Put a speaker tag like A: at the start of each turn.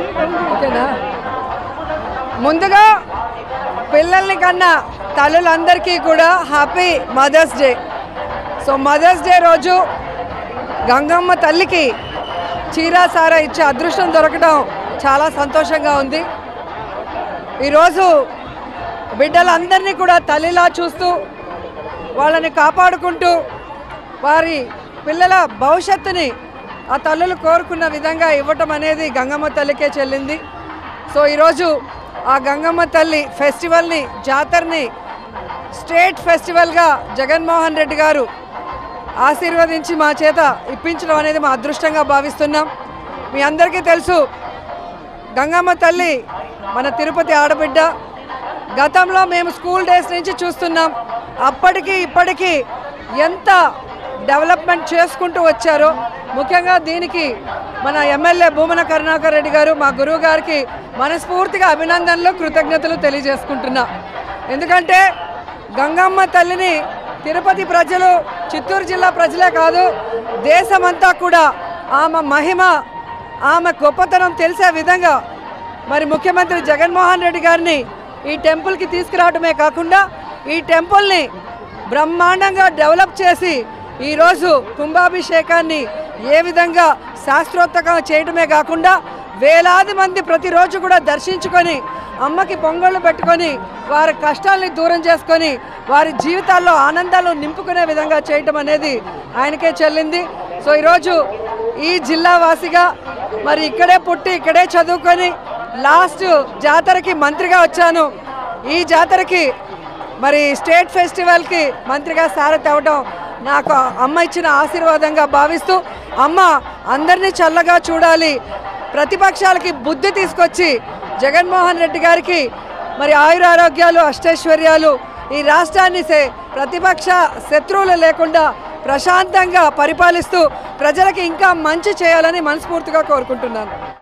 A: ఓకేనా ముందుగా పిల్లల్ని కన్నా తల్లులందరికీ కూడా happy mother's day so mother's day రోజు గంగమ్మ తల్లికి చీరా సారా ఇచ్చే అదృష్టం దొరకడం చాలా సంతోషంగా ఉంది ఈరోజు బిడ్డలందరినీ కూడా తల్లిలా చూస్తూ వాళ్ళని కాపాడుకుంటూ వారి పిల్లల భవిష్యత్తుని ఆ తల్లులు కోరుకున్న విధంగా ఇవ్వటం అనేది గంగమ్మ తల్లికే చెల్లింది సో ఈరోజు ఆ గంగమ్మ తల్లి ఫెస్టివల్ని జాతరని స్టేట్ ఫెస్టివల్గా జగన్మోహన్ రెడ్డి గారు ఆశీర్వదించి మా చేత ఇప్పించడం అనేది మా అదృష్టంగా భావిస్తున్నాం మీ అందరికీ తెలుసు గంగమ్మ తల్లి మన తిరుపతి ఆడబిడ్డ గతంలో మేము స్కూల్ డేస్ నుంచి చూస్తున్నాం అప్పటికి ఇప్పటికీ ఎంత డెవలప్మెంట్ చేసుకుంటూ వచ్చారో ముఖ్యంగా దీనికి మన ఎమ్మెల్యే భూమన కరుణాకర్ రెడ్డి గారు మా గురువు గారికి మనస్ఫూర్తిగా అభినందనలు కృతజ్ఞతలు తెలియజేసుకుంటున్నా ఎందుకంటే గంగమ్మ తల్లిని తిరుపతి ప్రజలు చిత్తూరు జిల్లా ప్రజలే కాదు దేశమంతా కూడా ఆమె మహిమ ఆమె గొప్పతనం తెలిసే విధంగా మరి ముఖ్యమంత్రి జగన్మోహన్ రెడ్డి గారిని ఈ టెంపుల్కి తీసుకురావడమే కాకుండా ఈ టెంపుల్ని బ్రహ్మాండంగా డెవలప్ చేసి ఈరోజు కుంభాభిషేకాన్ని ఏ విధంగా శాస్త్రోక్తంగా చేయడమే కాకుండా వేలాది మంది ప్రతిరోజు కూడా దర్శించుకొని అమ్మకి పొంగళ్ళు పెట్టుకొని వారి కష్టాల్ని దూరం చేసుకొని వారి జీవితాల్లో ఆనందాలు నింపుకునే విధంగా చేయటం అనేది ఆయనకే చెల్లింది సో ఈరోజు ఈ జిల్లా వాసిగా మరి ఇక్కడే పుట్టి ఇక్కడే చదువుకొని లాస్ట్ జాతరకి మంత్రిగా వచ్చాను ఈ జాతరకి మరి స్టేట్ ఫెస్టివల్కి మంత్రిగా సారథి అవ్వడం నాకు అమ్మ ఇచ్చిన ఆశీర్వాదంగా భావిస్తూ అమ్మ అందరినీ చల్లగా చూడాలి ప్రతిపక్షాలకి బుద్ధి తీసుకొచ్చి జగన్మోహన్ రెడ్డి గారికి మరి ఆయురారోగ్యాలు అష్టైశ్వర్యాలు ఈ రాష్ట్రాన్ని సే- ప్రతిపక్ష శత్రువులు లేకుండా ప్రశాంతంగా పరిపాలిస్తూ ప్రజలకి ఇంకా మంచి చేయాలని మనస్ఫూర్తిగా కోరుకుంటున్నాను